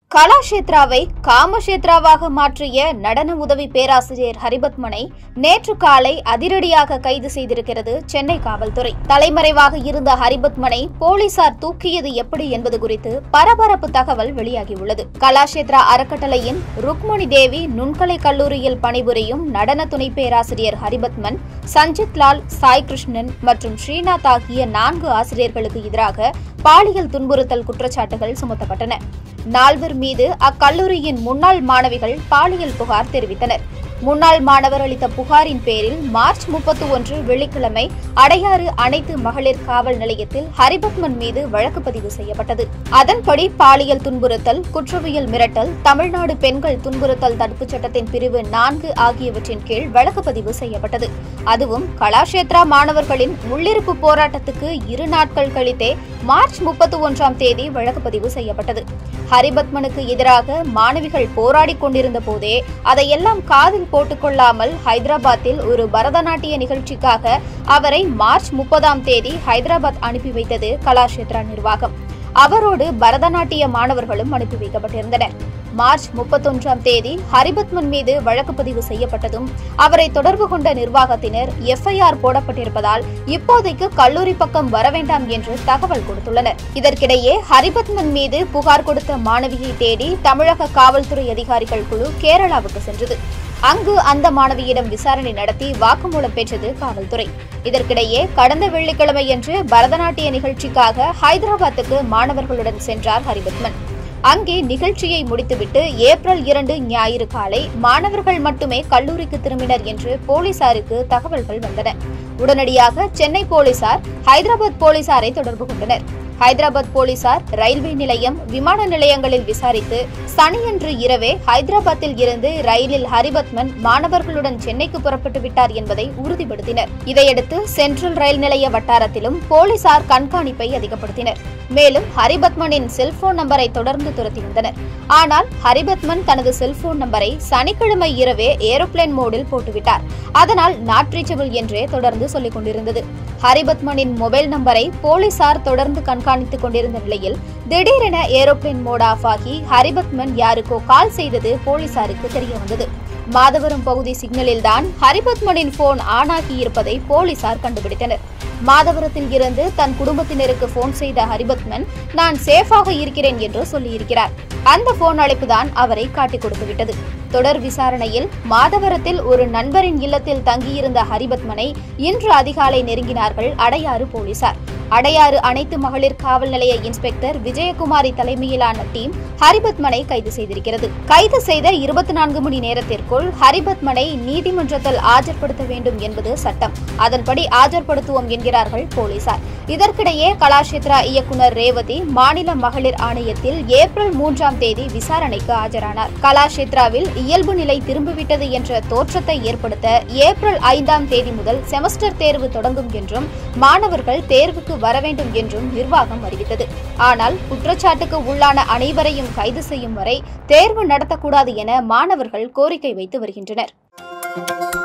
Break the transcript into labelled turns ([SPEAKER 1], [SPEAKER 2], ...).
[SPEAKER 1] கலாஷேத்ராவை காமஷேத்ராவாக மாற்றிய நடன உதவி பேராசிரியர் ஹரிபத்மனை நேற்று காலை அதிரடியாக கைது செய்திருக்கிறது சென்னை காவல்துறை தலைமறைவாக இருந்த ஹரிபத்மனை போலீசார் தூக்கியது எப்படி என்பது குறித்து பரபரப்பு தகவல் வெளியாகியுள்ளது கலாஷேத்ரா அறக்கட்டளையின் ருக்மணி தேவி நுண்கலை கல்லூரியில் பணிபுரியும் நடன துணை பேராசிரியர் ஹரிபத்மன் சஞ்சித் லால் சாய் கிருஷ்ணன் மற்றும் ஸ்ரீநாத் ஆகிய நான்கு ஆசிரியர்களுக்கு எதிராக பாலியல் துன்புறுத்தல் குற்றச்சாட்டுகள் சுமத்தப்பட்டன நால்வர் மீது அக்கல்லூரியின் முன்னாள் மாணவிகள் பாலியல் புகார் தெரிவித்தனர் முன்னாள் மாணவர் அளித்த புகாரின் பேரில் மார்ச் முப்பத்தி ஒன்று வெள்ளிக்கிழமை அடையாறு அனைத்து மகளிர் காவல் நிலையத்தில் ஹரிபத்மன் மீது வழக்கு பதிவு செய்யப்பட்டது அதன்படி பாலியல் துன்புறுத்தல் குற்றவியல் மிரட்டல் தமிழ்நாடு பெண்கள் துன்புறுத்தல் தடுப்புச் சட்டத்தின் பிரிவு நான்கு ஆகியவற்றின் கீழ் வழக்கு பதிவு செய்யப்பட்டது அதுவும் கலாஷேத்ரா மாணவர்களின் உள்ளிருப்பு போராட்டத்துக்கு இரு நாட்கள் கழித்தே மார்ச் முப்பத்தி ஒன்றாம் தேதி வழக்கு பதிவு செய்யப்பட்டது ஹரிபத்மனுக்கு எதிராக மாணவிகள் போராடிக் கொண்டிருந்த போதே அதையெல்லாம் காதில் போட்டுக்கொள்ளாமல் ஹைதராபாத்தில் ஒரு பரதநாட்டிய நிகழ்ச்சிக்காக அவரை மார்ச் முப்பதாம் தேதி ஹைதராபாத் அனுப்பி வைத்தது கலாஷேத்ரா நிர்வாகம் அவரோடு பரதநாட்டிய மாணவர்களும் அனுப்பி வைக்கப்பட்டிருந்தனர் மார்ச் முப்பத்தொன்றாம் தேதி ஹரிபத்மன் மீது வழக்கு பதிவு செய்யப்பட்டதும் அவரை தொடர்பு கொண்ட நிர்வாகத்தினர் எஃப்ஐஆர் போடப்பட்டிருப்பதால் இப்போதைக்கு கல்லூரி பக்கம் வர வேண்டாம் என்று தகவல் கொடுத்துள்ளனர் இதற்கிடையே ஹரிபத்மன் மீது புகார் கொடுத்த மாணவியை தேடி தமிழக காவல்துறை அதிகாரிகள் குழு கேரளாவுக்கு சென்றது அங்கு அந்த மாணவியிடம் விசாரணை நடத்தி வாக்குமூலம் பெற்றது காவல்துறை இதற்கிடையே கடந்த வெள்ளிக்கிழமையன்று பரதநாட்டிய நிகழ்ச்சிக்காக ஹைதராபாத்துக்கு மாணவர்களுடன் சென்றார் ஹரிபத்மன் அங்கே நிகழ்ச்சியை முடித்துவிட்டு ஏப்ரல் இரண்டு ஞாயிறு காலை மாணவர்கள் மட்டுமே கல்லூரிக்கு திரும்பினர் என்று போலீசாருக்கு தகவல்கள் வந்தன உடனடியாக சென்னை போலீசார் ஹைதராபாத் போலீசாரை தொடர்பு கொண்டனர் ஹைதராபாத் போலீசார் ரயில்வே நிலையம் விமான நிலையங்களில் விசாரித்து சனியன்று இரவே ஹைதராபாத்தில் இருந்து ரயிலில் ஹரிபத்மன் மாணவர்களுடன் சென்னைக்கு புறப்பட்டு விட்டார் என்பதை உறுதிப்படுத்தினர் இதையடுத்து சென்ட்ரல் ரயில் நிலைய வட்டாரத்திலும் போலீசார் கண்காணிப்பை அதிகப்படுத்தினர் மேலும் ஹரிபத்மனின் செல்போன் நம்பரை தொடர்ந்து துரத்தி வந்தனர் ஆனால் ஹரிபத்மன் தனது செல்போன் நம்பரை சனிக்கிழமை இரவே ஏரோப்ளேன் மோடில் போட்டுவிட்டார் அதனால் நாட் ரீச்சபிள் என்றே தொடர்ந்து சொல்லிக் கொண்டிருந்தது ஹரிபத்மனின் மொபைல் நம்பரை போலீசார் தொடர்ந்து கண்காணித்துக் கொண்டிருந்த நிலையில் திடீரென ஏரோப்ளேன் மோட் ஆஃப் ஆகி ஹரிபத்மன் யாருக்கோ கால் செய்தது போலீசாருக்கு தெரிய வந்தது மாதவரம் பகுதி சிக்னலில்தான் ஹரிபத்மனின் போன் ஆன் ஆகி இருப்பதை போலீசார் கண்டுபிடித்தனர் மாதவரத்தில் இருந்து தன் குடும்பத்தினருக்கு போன் செய்த ஹரிபத்மன் நான் சேஃபாக இருக்கிறேன் என்று சொல்லியிருக்கிறார் அந்த போன் அழைப்பு தான் அவரை காட்டிக் கொடுத்து விட்டது தொடர் விசாரணையில் மாதவரத்தில் ஒரு நண்பரின் இல்லத்தில் தங்கியிருந்த ஹரிபத்மனை இன்று அதிகாலை நெருங்கினார்கள் அடையாறு போலீசார் அடையாறு அனைத்து மகளிர் காவல் நிலைய இன்ஸ்பெக்டர் விஜயகுமாரி தலைமையிலான டீம் ஹரிபத்மனை கைது செய்திருக்கிறது கைது செய்த இருபத்தி நான்கு மணி நேரத்திற்குள் ஹரிபத்மனை நீதிமன்றத்தில் ஆஜர்படுத்த வேண்டும் என்பது சட்டம் அதன்படி ஆஜர்படுத்துவோம் என்கிறார்கள் போலீசார் இதற்கிடையே கலாஷேத்ரா இயக்குநர் ரேவதி மாநில மகளிர் ஆணையத்தில் ஏப்ரல் மூன்றாம் தேதி விசாரணைக்கு ஆஜரானார் கலாஷேத்ராவில் இயல்பு நிலை திரும்பிவிட்டது என்ற தோற்றத்தை ஏற்படுத்த ஏப்ரல் ஐந்தாம் தேதி முதல் செமஸ்டர் தேர்வு தொடங்கும் என்றும் மாணவர்கள் தேர்வுக்கு வர வேண்டும் என்றும் நிர்வாகம் அறிவித்தது ஆனால் குற்றச்சாட்டுக்கு உள்ளான அனைவரையும் கைது செய்யும் வரை தேர்வு நடத்தக்கூடாது என மாணவர்கள் கோரிக்கை வைத்து வருகின்றனர்